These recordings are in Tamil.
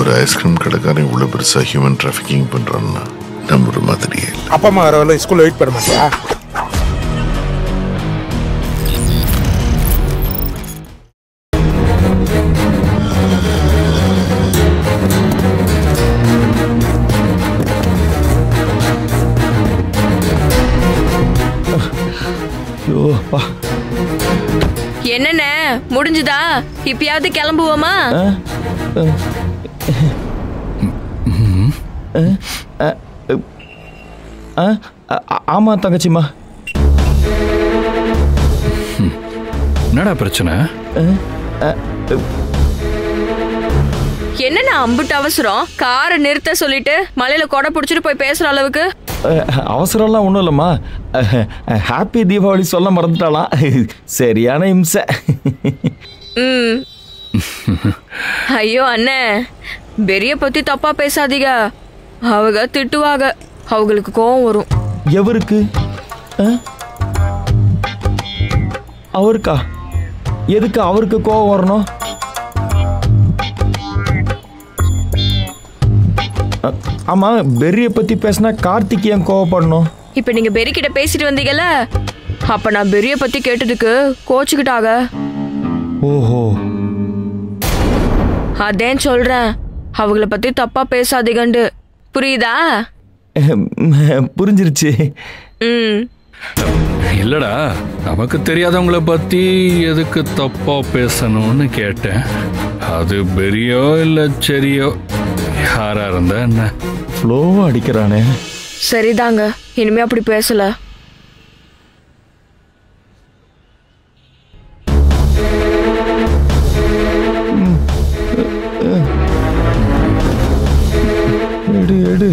ஒரு ஐஸ்கிரீம் கடைக்காரன் இவ்வளோ பெருசாக ஹியூமன் டிராஃபிக்கிங் பண்ணுறான்னா நம்புற மாதிரியே இல்லை. அப்பா அம்மா வர வரல ஸ்கூல்ல வெயிட் பண்ண மாட்டியா ஐயோ அப்பா என்னண்ணே முடிஞ்சுதா இப்பயாவது கிளம்புவோமா ஆ? ஆ? ஆ? ஆ? ஆ- ஆமா தங்கச்சிம்மா என்னடா பிரச்சனை என்னண்ணா அம்புட்டு அவசரம் காரை நிறுத்த சொல்லிட்டு மலையில கொடை புடிச்சிட்டு போய் பேசுற அளவுக்கு அஹ், அவசரம்லாம் ஒன்றும் இல்லைம்மா ஹாப்பி தீபாவளி சொல்ல மறந்துட்டாலாம் சரியான இம்சை ம் ஐயோ அண்ணே பெரிய பத்தி தப்பா பேசாதீங்க அவங்க திட்டுவாங்க அவங்களுக்கு கோவம் வரும் எவருக்கு அஹ்? அவருக்கா எதுக்கு அவருக்கு கோவம் வரணும் அ- ஆமா பெரிய பத்தி பேசினா கார்த்திக் ஏன் கோவப்படணும் இப்ப நீங்க பெரிய கிட்ட பேசிட்டு வந்தீங்கல்ல அப்ப நான் பெரிய பத்தி கேட்டதுக்கு கோச்சுக்கிட்டாக ஓஹோ அதேன் சொல்றேன் அவங்கள பத்தி தப்பா பேசாதீங்கண்டு புரியுதா புரிஞ்சிருச்சு ம் இல்லடா நமக்கு தெரியாதவங்கள பத்தி எதுக்கு தப்பா பேசணும்னு கேட்டேன் அது பெரியோ இல்ல சரியோ யாரா இருந்தா என்ன ஃப்ளோவா அடிக்கிறானே சரிதாங்க இனிமே அப்படி பேசல எடு எடு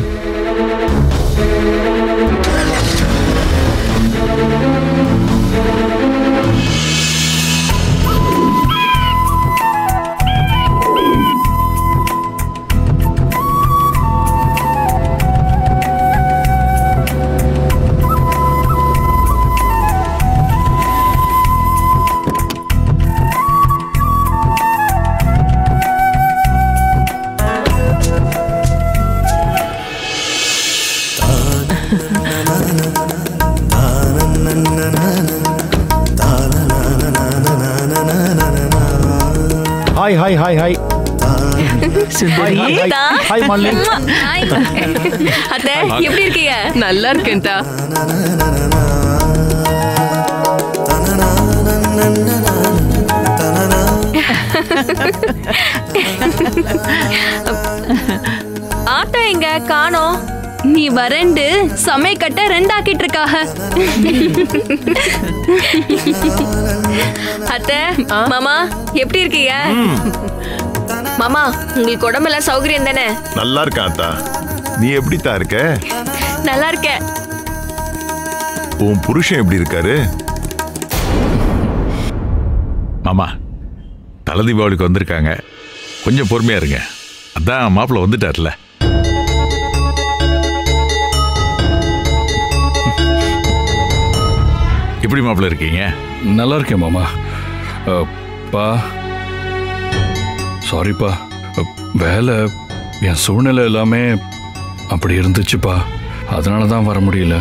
hi hi hi hi hi hi hi hi Malini அத்தை எப்படி இருக்கீங்க நல்லா இருக்கேன்டா ஆட்டோ எங்க காணோம் நீ வரண்டு சமையக்கட்ட ரெண்டாக்கிட்டு இருக்காக அத்தை மாமா எப்படி இருக்கீங்க மாமா உங்களுக்கு உடம்பெல்லாம் சௌகரியம் தானே நல்லா இருக்கேன் அத்தா நீ எப்படித்தான் இருக்க நல்லா இருக்கேன் உன் புருஷன் எப்படி இருக்காரு மாமா தலை தீபாவளிக்கு வந்திருக்காங்க கொஞ்சம் பொறுமையா இருங்க அதான் மாப்பிள்ள வந்துட்டார்ல எப்படி மாப்பிள்ள இருக்கீங்க நல்லா இருக்கேன் மாமா அஹ், பா சாரிப்பா அஹ், வேலை என் சூழ்நிலை எல்லாமே அப்படி இருந்துச்சுப்பா அதனால தான் வர முடியல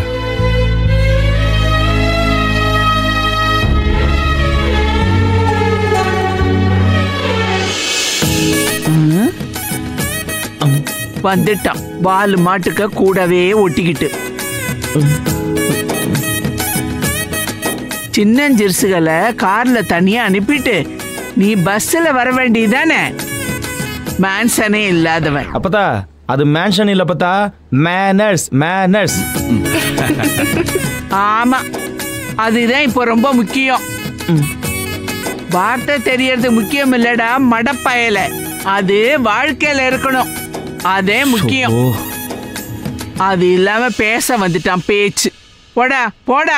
வந்துட்டான் வால் மாட்டுக்க கூடவே ஒட்டிக்கிட்டு சின்னஞ்சிறுசுகளை கார்ல தனியா அனுப்பிட்டு நீ பஸ்ல வர வேண்டியதானே மேன்சனே இல்லாதவன் அப்பதா அது மேன்ஷன் இல்ல பத்தா மேனர்ஸ் மேனர்ஸ் ஆமா அதுதான் இப்போ ரொம்ப முக்கியம் வார்த்தை தெரியறது முக்கியம் இல்லடா மடப்பயல அது வாழ்க்கையில இருக்கணும் அதே முக்கியம் ஓ அது இல்லாம பேச வந்துட்டான் பேச்சு போடா போடா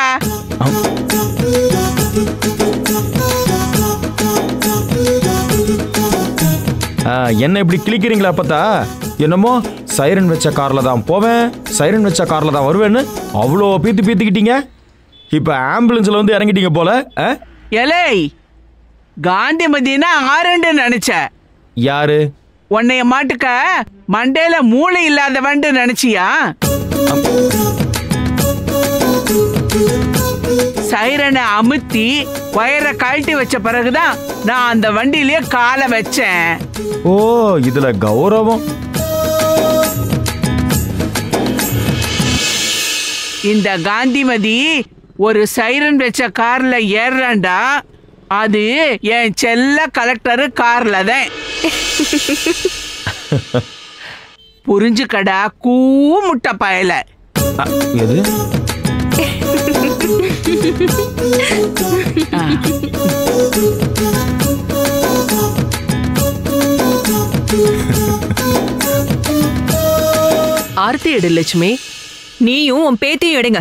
ஆ, என்ன இப்படி கிளிக்கிறீங்களா அப்பத்தா என்னமோ சைரன் வச்ச கார்ல தான் போவேன் சைரன் வச்ச கார்ல தான் வருவேன்னு அவ்வளோ பீத்து பீத்துக்கிட்டீங்க இப்போ ஆம்புலன்ஸ்ல வந்து இறங்கிட்டீங்க போல ஆ? எலை காந்திமதினா ஆரண்டு நினைச்ச யாரு உன்னைய மாட்டுக்க மண்டையில மூளை இல்லாத வண்டு நினைச்சியா சைரனை அமுத்தி வயரை கழட்டி வச்ச பிறகுதான் நான் அந்த வண்டியிலேயே காலை வச்சேன் ஓ இதுல கௌரவம் இந்த காந்திமதி ஒரு சைரன் வச்ச கார்ல ஏறாண்டா அது என் செல்ல கலெக்டர் கார்ல தான் புரிஞ்சுக்கடா கூ முட்டை பயல அ, எது ஆர்த்தி எடு லட்சுமி நீயும் உன் பேத்தியும் எடுங்க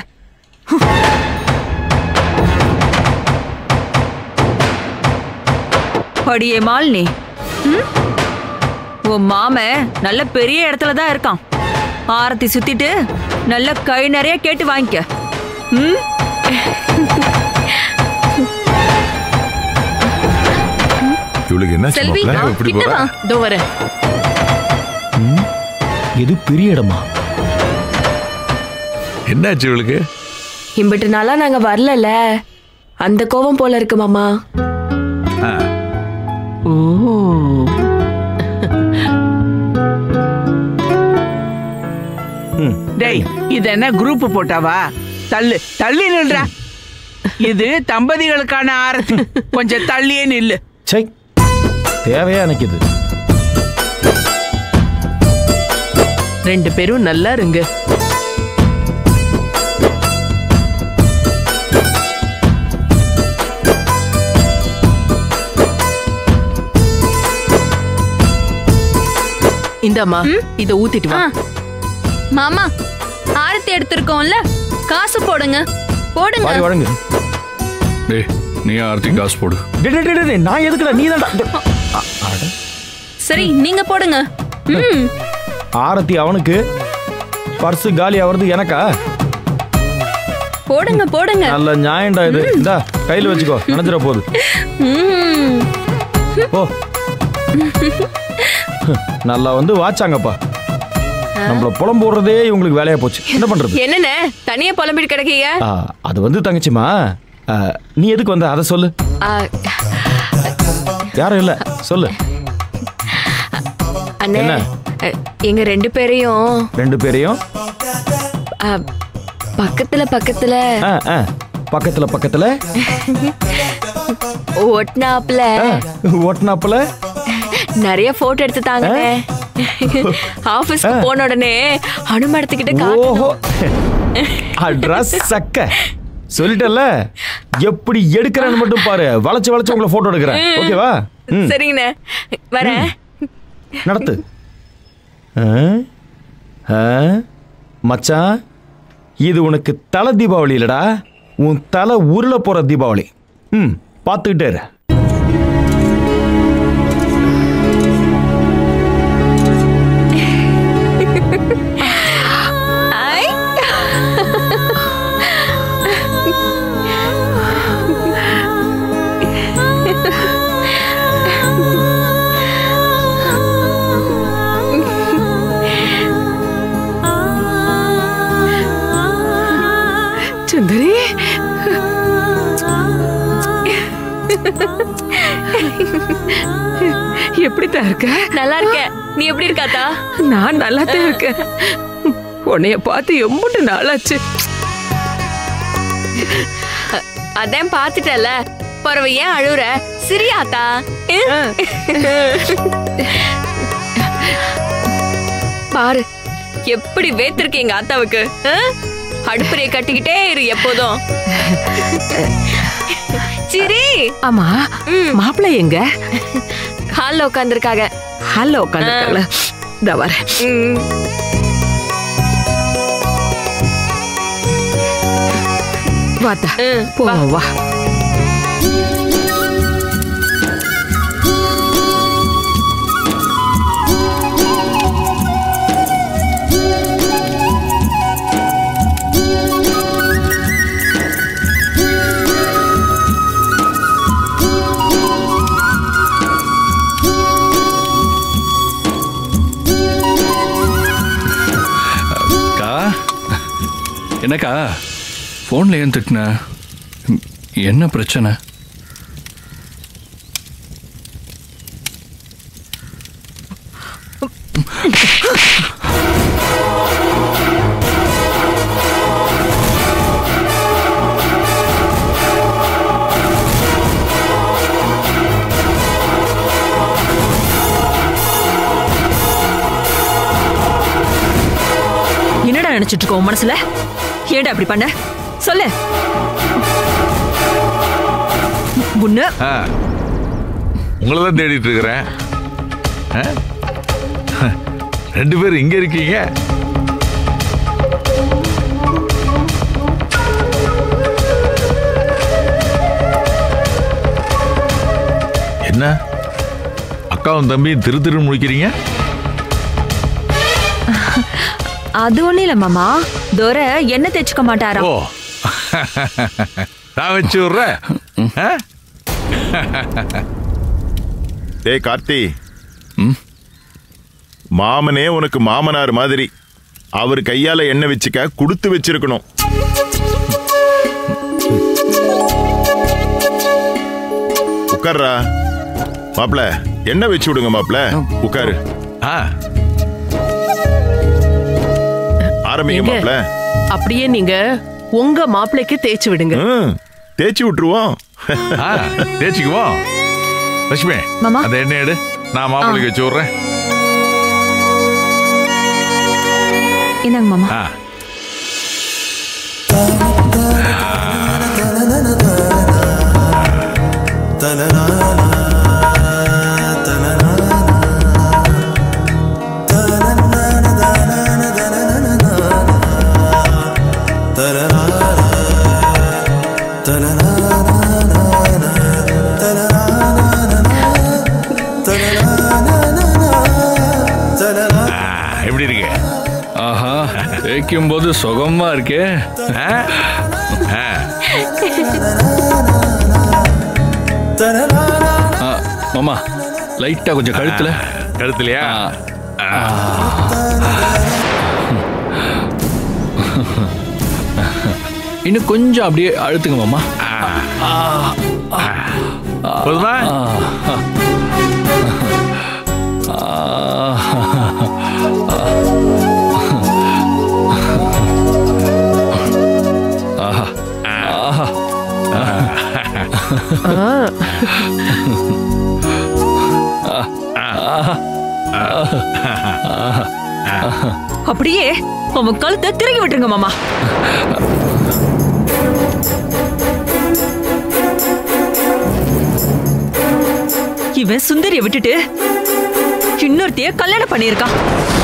அடியே மாலினி ம்? உன் மாமன் நல்ல பெரிய இடத்துல தான் இருக்கான் ஆரத்தி சுத்திட்டு நல்ல கை நிறைய கேட்டு வாங்கிக்க ம் இவளுக்கு என்ன செல்வி எப்படி கிட்ட போறா வா இதோ வரேன் எது பெரிய இடமா என்னாச்சு இவளுக்கு இம்பிட்டு நாளா நாங்க வரலல அந்த கோவம் போல இருக்கு மாமா ஓ டேய் இது என்ன குரூப் போட்டாவா தள்ளு தள்ளி நில்றா இது தம்பதிகளுக்கான ஆரத்தி கொஞ்சம் தள்ளியே நில்லு சை தேவையா எனக்கு இது ரெண்டு பேரும் நல்லா இருங்க இந்தாம்மா இத ஊத்திட்டு வா ஆ. மாமா ஆரத்தி எடுத்திருக்கோம்ல காசு போடுங்க போடுங்க பாரி வழங்கு டேய் நீ ஆர்த்தி காசு போடு டே, டே, டே, டே, டே, நான் எதுக்குடா நீ சரி நீங்க போடுங்க ம் ஆரத்தி அவனுக்கு பர்ஸ் காலி ஆவறது எனக்கா போடுங்க போடுங்க நல்ல நியாயம்டா இது இந்தா கையில வச்சுக்கோ நினைச்சிட போகுது ம் ஓ நல்லா வந்து வாச்சாங்கப்பா நம்மள புலம் போடுறதே இவங்களுக்கு வேலையா போச்சு என்ன பண்றது என்னண்ணே தனியா புலம்பிட்டு கிடக்கீங்க ஆ, அது வந்து தங்கச்சிமா ஆ, நீ எதுக்கு வந்த அதை சொல்லு ஆ, யாரும் இல்ல சொல்லு அண்ணே என்ன? அ, எங்க ரெண்டு பேரையும் ரெண்டு பேரையும் அ, பக்கத்துல பக்கத்துல ஆ, ஆ, பக்கத்துல பக்கத்துல ஒட்னாப்ல ஆ, ஓட்டுனாப்புல நிறைய போட்டோ எடுத்து தாங்கண்ணே ஆபீஸ்க்கு போன உடனே அனுமடத்துக்கிட்ட ஓஹோ அட்ரஸ் சக்க சொல்லிட்டல எப்படி எடுக்கிறேன்னு மட்டும் பாரு வளைச்சு வளைச்சு உங்களை போட்டோ எடுக்கிறேன் ஓகேவா ம், சரிங்கண்ணே வரேன் நடத்து ஆ? ஆ? மச்சான் இது உனக்கு தலை தீபாவளி இல்லடா உன் தலை உருள போற தீபாவளி ம் பார்த்துக்கிட்டே இரு ஐ. சுந்தரி எப்படித்தான் இருக்க நல்லா இருக்கேன் நீ எப்படி இருக்காத்தா நான் நல்லா தான் இருக்கேன் உன்னைய பார்த்து எம்புட்டு நாளாச்சு அதான் பாத்துட்டல பறவை ஏன் அழுற சிரியாத்தா பாரு எப்படி வேத்திருக்கீங்க ஆத்தாவுக்கு ஆ? அடுப்பறையை கட்டிக்கிட்டே இரு எப்போதும் சிரி ஆமா மாப்பிள்ளை எங்க ஹால்ல உட்காந்துருக்காங்க ஹலோ உட்காந்துருக்கல இந்த வரேன் வாத்தா போவோம் வா என்னக்கா ஃபோனில் ஏன் திட்டின ம், என்ன பிரச்சனை என்னடா நினைச்சிட்டு இருக்க உன் மனசுல ஏன்டா அப்படி பண்ண சொல்லு உன்ன ஆ உங்களை தான் தேடிட்டு இருக்கிறேன் ஆ? ரெண்டு பேரும் இங்க இருக்கீங்க என்ன அக்காவும் தம்பியும் திரு திருன்னு முடிக்கிறீங்க அது ஒண்ணு இல்ல மாமா தோர என்ன தேய்ச்சுக்க மாட்டாரா ஓ நான் வச்சு விட்றேன் ஆ? டேய் கார்த்தி மாமனே உனக்கு மாமனார் மாதிரி அவர் கையால எண்ணெய் வச்சுக்க கொடுத்து வச்சிருக்கணும் உட்கார்றா மாப்ள எண்ணெய் வச்சு விடுங்க மாப்ள உட்காரு ஆ ஆரம்பிங்க எங்க? மாப்ள அப்படியே நீங்க உங்க மாப்பிள்ளைக்கு தேய்ச்சி விடுங்க ம், தேய்ச்சி விட்டுருவோம் ஆ தேய்ச்சிக்குவோம் லட்சுமி மாமா. அந்த எண்ணெய் எடு நான் மாப்பிள்ளைக்கு வச்சு விட்றேன் இந்தாங்க மாமா ஆ ஆ, எப்படி இருக்கு ஆஹா தேய்க்கும் போது சுகமா இருக்கே ஆ? ஆ. ஆ, மாமா லைட்டா கொஞ்சம் கழுத்துல கழுத்துலையா ஆ. இன்னும் கொஞ்சம் அப்படியே அழுத்துங்க மாமா போதுமா ஆஹா ஆஹா அப்படியே அவன் கழுத்தை திருகி விட்டுருங்க மாமா இவன் சுந்தரிய விட்டுட்டு இன்னொருத்தைய கல்யாணம் பண்ணியிருக்கான்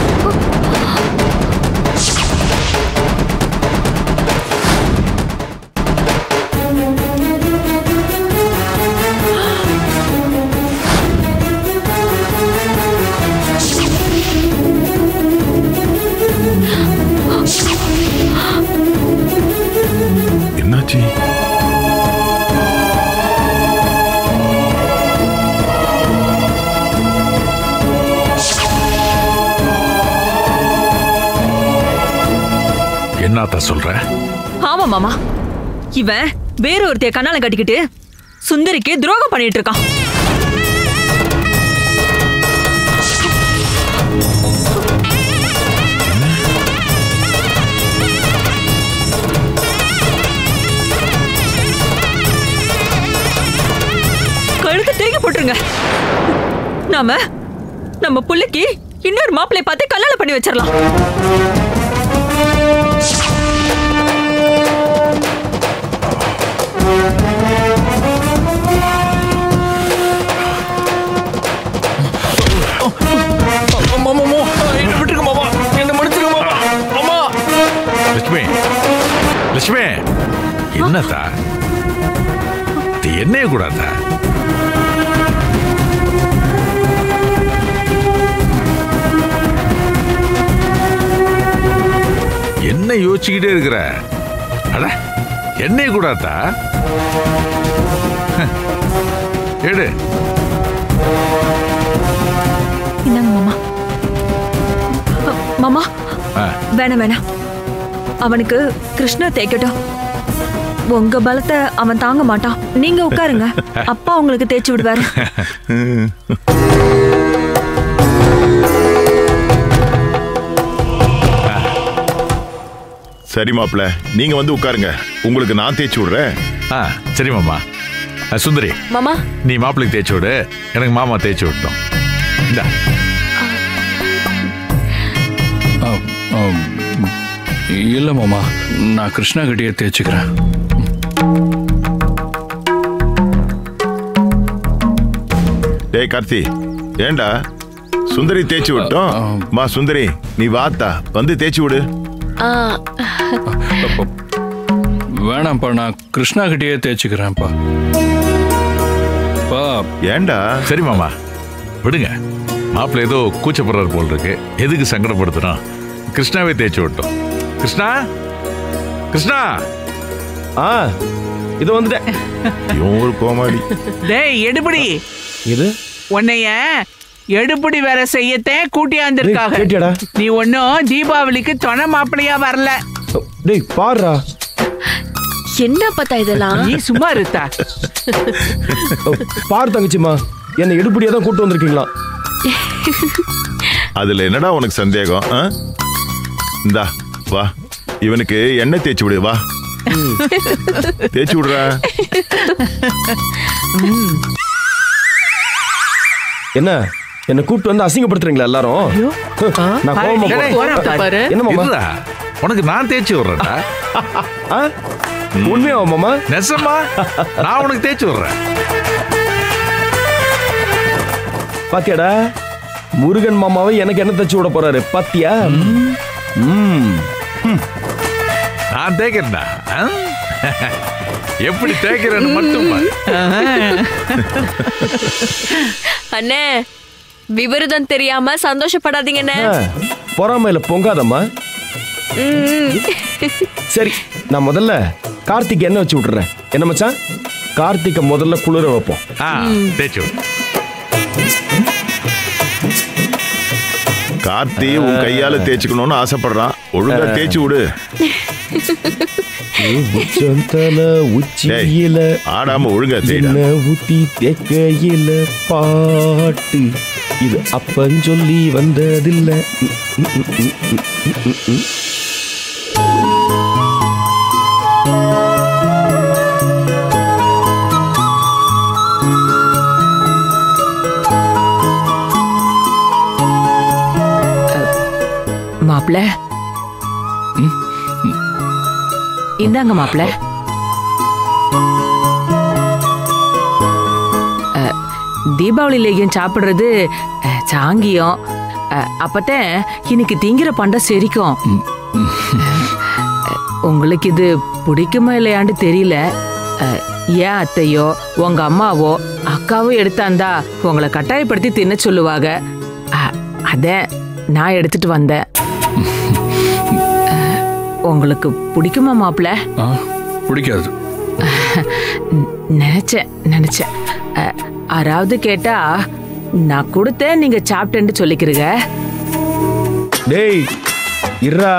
என்னாச்சு என்னத்த சொல்ற ஆமா மாமா இவன் வேற ஒருத்தைய கண்ணால கட்டிக்கிட்டு சுந்தரிக்கு துரோகம் பண்ணிட்டு இருக்கான் கழுத்து திருகி போட்டுருங்க நாம நம்ம புள்ளைக்கு இன்னொரு மாப்பிள்ளை பார்த்து கல்யாணம் பண்ணி வச்சிடலாம் என்ன விட்டுருங்க மாமா என்ன மன்னிச்சிருங்க மாமா மாமா லட்சுமி லட்சுமி என்னத்தா இது என்னைய கூடாதா என்ன யோசிச்சுக்கிட்டே இருக்கிற அட என்னைய கூடாதா எடு இந்தாங்க மாமா அ, மாமா ஆ, வேணாம் வேணாம் அவனுக்கு கிருஷ்ணா தேய்க்கட்டும் உங்க பலத்தை அவன் தாங்க மாட்டான் நீங்க உட்காருங்க அப்பா உங்களுக்கு தேய்ச்சி விடுவாரு சரி மாப்ள நீங்க வந்து உட்காருங்க உங்களுக்கு நான் தேய்ச்சி விடுறேன் ஆ சரி மாமா அ, சுந்தரி மாமா நீ மாப்பிளைக்கு தேய்ச்சி விடு எனக்கு மாமா தேய்ச்சி விட்டோம் இந்தா இல்லை மாமா நான் கிருஷ்ணா கிட்டேயே தேய்ச்சிக்கிறேன் டேய் கார்த்தி ஏண்டா சுந்தரி தேய்ச்சி விட்டோம் மா சுந்தரி நீ வாத்தா வந்து தேய்ச்சி விடு ஆ வேணாம்ப்பா நான் கிருஷ்ணா கிட்டேயே தேய்ச்சிக்கிறேன்ப்பா பா ஏண்டா சரி மாமா விடுங்க மாப்பிள்ளை ஏதோ கூச்சப்படுறாரு போல் இருக்கு எதுக்கு சங்கடப்படுத்துறோம் கிருஷ்ணாவே தேய்ச்சி விட்டோம் கிருஷ்ணா கிருஷ்ணா ஆ இது வந்துட்டேன் இவன் ஒரு கோமாளி டேய் எடுபடி இது உன்னைய எடுபடி வேலை செய்யத்தே கூட்டியாந்திருக்காங்க டேய், கேட்டியாடா? நீ ஒன்னும் தீபாவளிக்கு துணை மாப்பிளையா வரல டேய் பாருடா என்ன பார்த்தா இதெல்லாம் நீ சும்மா இருத்தா பாரு தங்கச்சிம்மா என்னை எடுப்படியா தான் கூட்டு வந்திருக்கீங்களா அதுல என்னடா உனக்கு சந்தேகம் ஆ? இந்தா வா இவனுக்கு எண்ணெய் தேய்ச்சி விடு வா தேய்ச்சி விடுறா என்ன என்ன கூப்பிட்டு வந்து அசிங்கப்படுத்துறீங்களா எல்லாரும் நான் கோவமா டேய், போறேன். பாரு என்ன மாமா இருடா, உனக்கு நான் தேய்ச்சி விடுறேன்டா ஆ? உண்மையாவா மாமா நெசமா நான் உனக்கு தேய்ச்சி விடுறேன் பாத்தியாடா முருகன் மாமாவை எனக்கு என்ன தச்சு விட போறாரு பாத்தியா ம் நான் தேய்க்கிறேன்டா ஆ? எப்படி தேய்க்கிறேன்னு மட்டும் பாரு. அண்ணே விவரதம் தெரியாம சந்தோஷப்படாதீங்கண்ணே ஆ, பொறாமையில பொங்காதம்மா ம். சரி நான் முதல்ல கார்த்திக் என்ன வச்சு விட்டுறேன் என்ன மச்சான் கார்த்திகை முதல்ல குளிர வைப்போம் ஆ தேய்ச்சி விடு கார்த்தி உன் கையால தேய்ச்சிக்கணும்னு ஆசைப்படுறான் ஒழுங்கா தேய்ச்சி விடு உச்சந்தல உச்சியில ஆடாம ஒழுங்கா தேய்டா என்ன ஊத்தி தேக்கையில பாட்டு இது அப்பன் சொல்லி வந்ததில்ல ம், ம், ம், ம், ம், ம், ம், ம். மாப்பிள இந்தாங்க மாப்பிள அஹ், தீபாவளி லேகியம் சாப்பிடுறது அஹ், சாங்கியம் அஹ், அப்பத்தான் இன்னைக்கு திங்கிற பண்டம் செரிக்கும் அஹ், உங்களுக்கு இது பிடிக்குமா இல்லையான்னு தெரியல அஹ், ஏன் அத்தையோ உங்க அம்மாவோ அக்காவோ எடுத்தாந்தா உங்களை கட்டாயப்படுத்தி தின்ன சொல்லுவாங்க அஹ், அதான் நான் எடுத்துட்டு வந்தேன் அஹ், உங்களுக்கு பிடிக்குமா மாப்பிள்ள ஆ பிடிக்காது நினைச்சேன் நினைச்சேன் அஹ், யாராவது கேட்டா நான் கொடுத்தேன் நீங்க சாப்பிட்டேன்னு சொல்லிக்கிறீங்க டேய் இர்ரா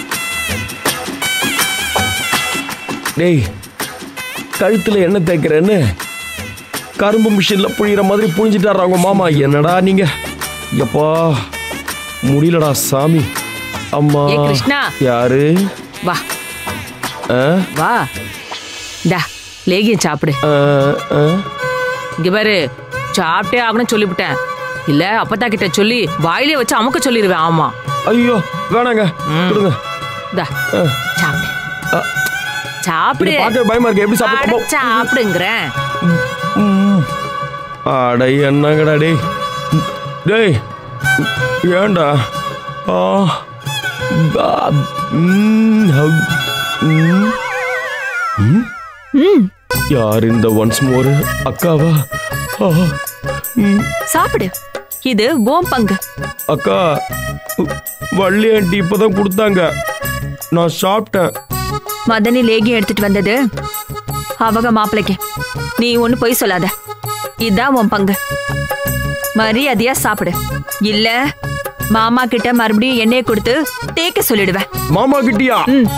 டேய் கழுத்துல என்ன தேய்க்கிறேன்னு கரும்பு மிஷின்ல புழியிற மாதிரி புழிஞ்சிட்டாரா உங்க மாமா என்னடா நீங்க எப்பா முடியலடா சாமி அம்மா ஏ கிருஷ்ணா. யாரு வா ஆ? வா டா லேகியம் சாப்பிடு ஆ, ஆ. இங்க பாரு சாப்பிட்டே ஆகணும்னு சொல்லிவிட்டேன் இல்ல அப்பத்தா கிட்ட சொல்லி வாயிலே வச்சு அமுக்க சொல்லிடுவேன் ஆமா ஐயோ வேணாங்க கொடுங்க டா ஆ. சாப்பிடு ஆ. சாப்பிடு இது பார்க்க பயமா இருக்கு எப்படி அட, சாப்பிட சாப்பிடுங்கிறேன் ம். அட என்னங்கடா டேய் டேய் ஏன்டா ஆ பா, ம், ஹக், ம். ம்? ம் யார் இந்த ஒன்ஸ் மோர் அக்காவா ஆ, ம். சாப்பிடு இது ஓம் பங்கு அக்கா உ- வள்ளி ஆண்டி இப்பதான் கொடுத்தாங்க நான் சாப்பிட்டேன் மதனி லேகியம் எடுத்துட்டு வந்தது அவங்க மாப்பிளைக்கு நீ ஒண்ணு போய் சொல்லாத இதான் உன் பங்கு மரியாதையா சாப்பிடு இல்ல மாமா கிட்ட மறுபடியும் எண்ணெயை கொடுத்து தேய்க்க சொல்லிடுவேன் மாமா கிட்டியா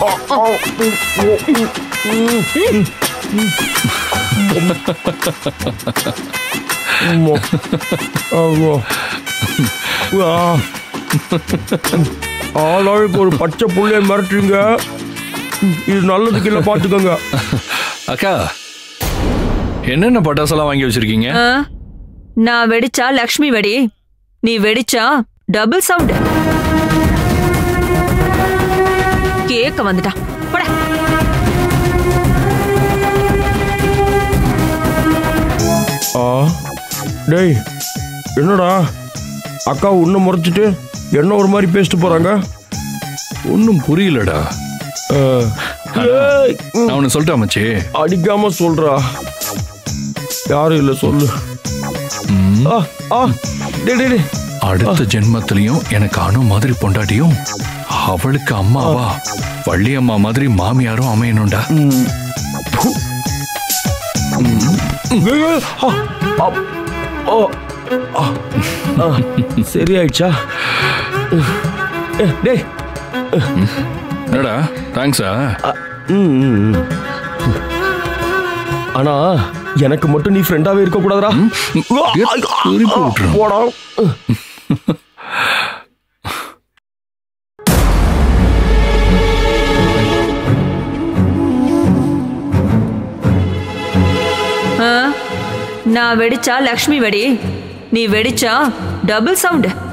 ஆளாளுக்கு ஒரு பச்சை புள்ளைய மிரட்டுறீங்க இது நல்லதுக்கு இல்லை பார்த்துக்கோங்க அக்கா என்னென்ன பட்டாசெல்லாம் வாங்கி வச்சிருக்கீங்க ஆ, நான் வெடிச்சா லக்ஷ்மி வெடி நீ வெடிச்சா டபுள் சவுண்ட் கேக்க வந்துட்டான் போடா ஆ டேய் என்னடா அக்கா உன்னை முறைச்சிட்டு என்ன ஒரு மாதிரி பேசிட்டு போறாங்க ஒன்றும் புரியலடா ஏய், நான் ஒன்று சொல்லிட்டேன் மச்சி அடிக்காம சொல்றா யாரும் இல்லை சொல்லு ஆ ஆ டேய் டேய் டேய். அடுத்த ஜென்மத்திலையும் எனக்கு அணு மாதிரி பொண்டாட்டியும் அவளுக்கு அம்மாவா வள்ளி அம்மா மாதிரி மாமியாரும் அமையணும்டா ஐயோ, ஆ, ஆ, ஓ, ஆ, ஆ, சரியாயிடுச்சா ஏ, டேய் என்னடா தேங்க்ஸா ம், ம், ம். ஆனா எனக்கு மட்டும் நீ ஃப்ரெண்டாவே இருக்க கூடாதுடா குறிப்பு விட்டுரும். போடா ஆ, நான் வெடிச்சா லக்ஷ்மி வெடி நீ வெடிச்சா டபுள் சவுண்ட்